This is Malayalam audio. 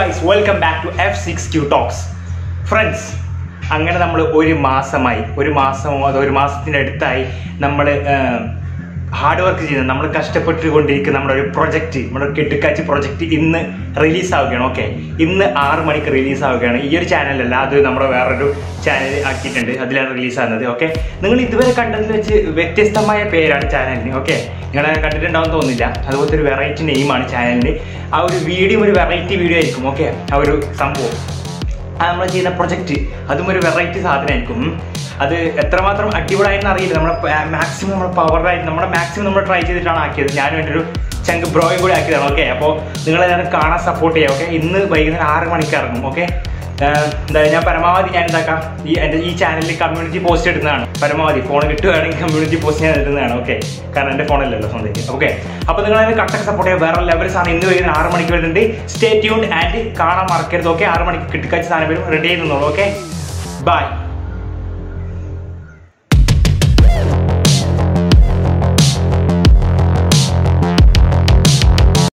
Guys welcome back to F six Q talks friends അങ്ങനെ നമ്മൾ ഒരു മാസമായി ഒരു മാസമോ അതോ ഒരു മാസത്തിൻ്റെ അടുത്തായി നമ്മൾ ഹാർഡ് വർക്ക് ചെയ്യുന്നത് നമ്മൾ കഷ്ടപ്പെട്ടുകൊണ്ടിരിക്കുന്ന നമ്മുടെ ഒരു പ്രൊജക്റ്റ് നമ്മുടെ കെട്ടുക്കാച്ചി പ്രൊജക്റ്റ് ഇന്ന് റിലീസ് ആവുകയാണ് ഓക്കെ ഇന്ന് ആറ് മണിക്ക് റിലീസ് ആവുകയാണ് ഈ ഒരു ചാനലല്ല അത് നമ്മുടെ വേറൊരു ചാനൽ ആക്കിയിട്ടുണ്ട് അതിലാണ് റിലീസ് ആകുന്നത് ഓക്കെ നിങ്ങൾ ഇതുവരെ കണ്ടതിൽ വെച്ച് വ്യത്യസ്തമായ പേരാണ് ചാനലിന് ഓക്കെ നിങ്ങൾ കണ്ടിട്ടുണ്ടാവും തോന്നുന്നില്ല അതുപോലത്തെ ഒരു വെറൈറ്റി നെയിമാണ് ചാനലിന് ആ ഒരു വീഡിയോ ഒരു വെറൈറ്റി വീഡിയോ ആയിരിക്കും ഓക്കെ ആ ഒരു സംഭവം ആ നമ്മൾ ചെയ്യുന്ന പ്രൊജക്റ്റ് അതും ഒരു വെറൈറ്റി സാധനമായിരിക്കും ഉം. അത് എത്രമാത്രം അടിപൊളിയായെന്ന് അറിയില്ല നമ്മുടെ മാക്സിമം നമ്മുടെ പവറായിട്ട് നമ്മുടെ മാക്സിമം നമ്മൾ ട്രൈ ചെയ്തിട്ടാണ് ആക്കിയത് ഞാനും എൻ്റെ ഒരു ചങ്ക് ബ്രോയും കൂടി ആക്കിയതാണ് ഓക്കെ അപ്പോൾ നിങ്ങളെല്ലാവരും കാണാൻ സപ്പോർട്ട് ചെയ്യാം ഓക്കെ ഇന്ന് വൈകുന്നേരം ആറ് മണിക്ക് ഇറങ്ങും ഓക്കെ എന്താ ഞാൻ പരമാവധി ഞാൻ എന്താക്കാം ഈ എൻ്റെ ഈ ചാനലിൽ കമ്മ്യൂണിറ്റി പോസ്റ്റ് ഇടുന്നതാണ് പരമാവധി ഫോൺ കിട്ടുകയാണെങ്കിൽ കമ്മ്യൂണിറ്റി പോസ്റ്റ് ഞാൻ ഇടുന്നതാണ് ഓക്കെ കാരണം എൻ്റെ ഫോണല്ലല്ലോ സ്വന്തം ഓക്കെ അപ്പോൾ നിങ്ങൾ അതിന് കട്ടൊക്കെ സപ്പോർട്ട് ചെയ്യുക വേറെ ലെവൽസ് ആണ് ഇന്ന് വൈകുന്നേരം ആറ് മണിക്ക് വരുന്നുണ്ട് സ്റ്റേ ട്യൂൺ ആൻഡ് കാണാൻ മറക്കരുത് ഓക്കെ ആറ് മണിക്ക് കിട്ടിക്കാച്ച സാധനം വരും റെഡി ആയി നിന്നോളൂ ഓക്കെ ബൈ